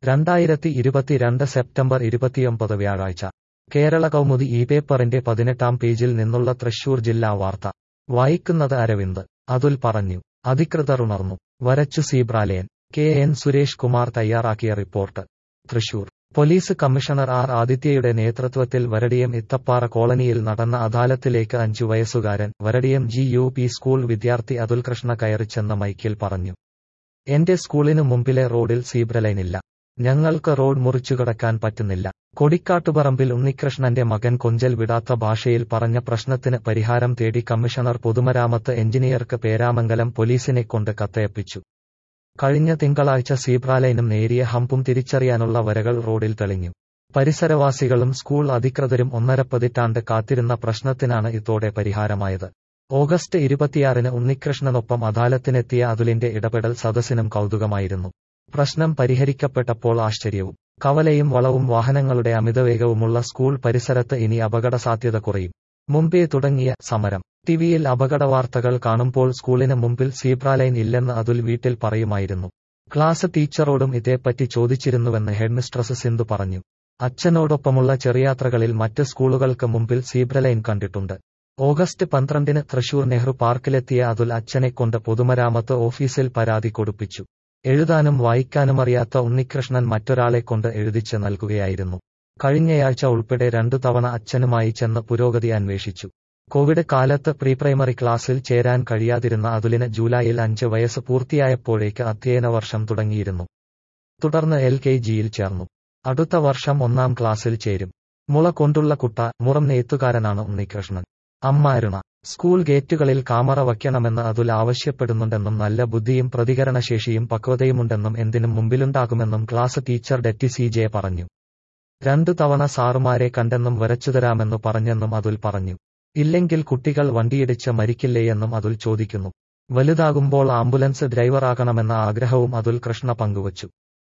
രണ്ടായിരത്തി ഇരുപത്തിരണ്ട് സെപ്റ്റംബർ ഇരുപത്തിയൊമ്പത് വ്യാഴാഴ്ച കേരള കൗമുദി ഈ പേപ്പറിന്റെ പതിനെട്ടാം പേജിൽ നിന്നുള്ള തൃശൂർ ജില്ലാ വാർത്ത വായിക്കുന്നത് അരവിന്ദ് അതുൽ പറഞ്ഞു അധികൃതർ ഉണർന്നു വരച്ചു zebra line K N Suresh Kumar തയ്യാറാക്കിയ report Thrissur police commissioner R ആദിത്യയുടെ നേതൃത്വത്തിൽ വരടിയം ഇത്തപ്പാറ കോളനിയിൽ നടന്ന അദാലത്തിലേക്ക് അഞ്ചു വയസ്സുകാരൻ Varadiyam G U P school വിദ്യാർത്ഥി അതുൽകൃഷ്ണ കയറിച്ചെന്ന മൈക്കിൽ പറഞ്ഞു എന്റെ സ്കൂളിനു മുമ്പിലെ റോഡിൽ സീബ്രലൈനില്ല ഞങ്ങൾക്ക് റോഡ് മുറിച്ചുകടക്കാൻ പറ്റുന്നില്ല കൊടിക്കാട്ടുപറമ്പിൽ ഉണ്ണികൃഷ്ണന്റെ മകൻ കൊഞ്ചൽ വിടാത്ത ഭാഷയിൽ പറഞ്ഞ പ്രശ്നത്തിന് പരിഹാരം തേടി കമ്മീഷണർ പൊതുമരാമത്ത് എഞ്ചിനീയർക്ക് പേരാമംഗലം പോലീസിനെ കൊണ്ട് കത്തയപ്പിച്ചു കഴിഞ്ഞ തിങ്കളാഴ്ച സീബ്രാലൈനും നേരിയ ഹമ്പും തിരിച്ചറിയാനുള്ള വരകൾ റോഡിൽ തെളിഞ്ഞു പരിസരവാസികളും സ്കൂൾ അധികൃതരും ഒന്നര പതിറ്റാണ്ട് കാത്തിരുന്ന പ്രശ്നത്തിനാണ് ഇതോടെ പരിഹാരമായത് ഓഗസ്റ്റ് ഇരുപത്തിയാറിന് ഉണ്ണികൃഷ്ണനൊപ്പം അദാലത്തിനെത്തിയ അതുലിന്റെ ഇടപെടൽ സദസ്സിനും കൗതുകമായിരുന്നു പ്രശ്നം പരിഹരിക്കപ്പെട്ടപ്പോൾ ആശ്ചര്യവും കവലയും വളവും വാഹനങ്ങളുടെ അമിതവേഗവുമുള്ള സ്കൂൾ പരിസരത്ത് ഇനി അപകട സാധ്യത കുറയും മുമ്പേ തുടങ്ങിയ സമരം ടിവിയിൽ അപകട വാർത്തകൾ കാണുമ്പോൾ സ്കൂളിന് മുമ്പിൽ സീബ്രാലൈൻ ഇല്ലെന്ന് അതുൽ വീട്ടിൽ പറയുമായിരുന്നു ക്ലാസ് ടീച്ചറോടും ഇതേപ്പറ്റി ചോദിച്ചിരുന്നുവെന്ന് ഹെഡ്മിസ്ട്രസ് സിന്ധു പറഞ്ഞു അച്ഛനോടൊപ്പമുള്ള ചെറിയാത്രകളിൽ മറ്റ് സ്കൂളുകൾക്ക് മുമ്പിൽ സീബ്രലൈൻ കണ്ടിട്ടുണ്ട് ഓഗസ്റ്റ് പന്ത്രണ്ടിന് തൃശൂർ നെഹ്റു പാർക്കിലെത്തിയ അതുൽ അച്ഛനെ കൊണ്ട് പൊതുമരാമത്ത് ഓഫീസിൽ പരാതി കൊടുപ്പിച്ചു എഴുതാനും വായിക്കാനും അറിയാത്ത ഉണ്ണികൃഷ്ണൻ മറ്റൊരാളെ കൊണ്ട് എഴുതിച്ച് നൽകുകയായിരുന്നു കഴിഞ്ഞയാഴ്ച ഉൾപ്പെടെ രണ്ടു തവണ അച്ഛനുമായി ചെന്ന് പുരോഗതി അന്വേഷിച്ചു കോവിഡ് കാലത്ത് പ്രീ പ്രൈമറി ക്ലാസ്സിൽ ചേരാൻ കഴിയാതിരുന്ന അതുലിന് ജൂലൈയിൽ അഞ്ച് വയസ്സ് പൂർത്തിയായപ്പോഴേക്ക് അധ്യയന വർഷം തുടങ്ങിയിരുന്നു തുടർന്ന് എൽ കെ ജിയിൽ ചേർന്നു അടുത്ത വർഷം ഒന്നാം ക്ലാസ്സിൽ ചേരും മുള കൊണ്ടുള്ള കുട്ട മുറം നെയ്ത്തുകാരനാണ് ഉണ്ണികൃഷ്ണൻ അമ്മ അരുണ സ്കൂൾ ഗേറ്റുകളിൽ കാമറ വയ്ക്കണമെന്ന് അതുൽ ആവശ്യപ്പെടുന്നുണ്ടെന്നും നല്ല ബുദ്ധിയും പ്രതികരണശേഷിയും പക്വതയുമുണ്ടെന്നും എന്തിനും മുമ്പിലുണ്ടാകുമെന്നും class teacher Detty C J പറഞ്ഞു രണ്ടു തവണ സാറുമാരെ കണ്ടെന്നും വരച്ചുതരാമെന്നു പറഞ്ഞെന്നും അതുൽ പറഞ്ഞു ഇല്ലെങ്കിൽ കുട്ടികൾ വണ്ടിയിടിച്ച് മരിക്കില്ലേയെന്നും അതുൽ ചോദിക്കുന്നു വലുതാകുമ്പോൾ ആംബുലൻസ് ഡ്രൈവറാകണമെന്ന ആഗ്രഹവും അതുൽ കൃഷ്ണ പങ്കുവച്ചു